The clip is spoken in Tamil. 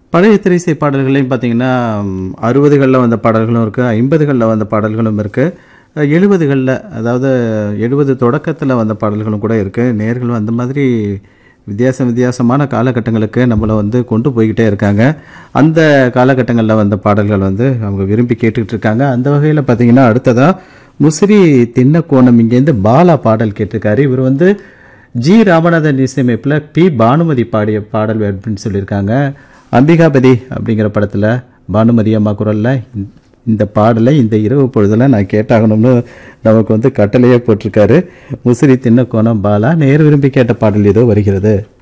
பழைய திரைசை பாடல்களையும் பார்த்தீங்கன்னா அறுபதுகளில் வந்த பாடல்களும் இருக்குது ஐம்பதுகளில் வந்த பாடல்களும் இருக்குது எழுபதுகளில் அதாவது எழுபது தொடக்கத்தில் வந்த பாடல்களும் கூட இருக்குது நேர்களும் அந்த மாதிரி வித்தியாசம் வித்தியாசமான காலகட்டங்களுக்கு நம்மளை வந்து கொண்டு போய்கிட்டே இருக்காங்க அந்த காலகட்டங்களில் வந்த பாடல்கள் வந்து அவங்க விரும்பி கேட்டுக்கிட்டு இருக்காங்க அந்த வகையில் பார்த்தீங்கன்னா அடுத்ததாக முசிறி தின்னக்கோணம் இங்கேருந்து பாலா பாடல் கேட்டிருக்காரு இவர் வந்து ஜி ராமநாதன் இசையமைப்பில் பி பானுமதி பாடிய பாடல் அப்படின்னு சொல்லியிருக்காங்க அம்பிகாபதி அப்படிங்கிற படத்தில் பானுமதி அம்மா குரலில் இந்த பாடலை இந்த இரவு பொழுதில் நான் கேட்டாகணும்னு நமக்கு வந்து கட்டளையே போட்டிருக்காரு முசிறி தின்னக்கோணம் பாலா நேர் விரும்பி கேட்ட பாடல் ஏதோ வருகிறது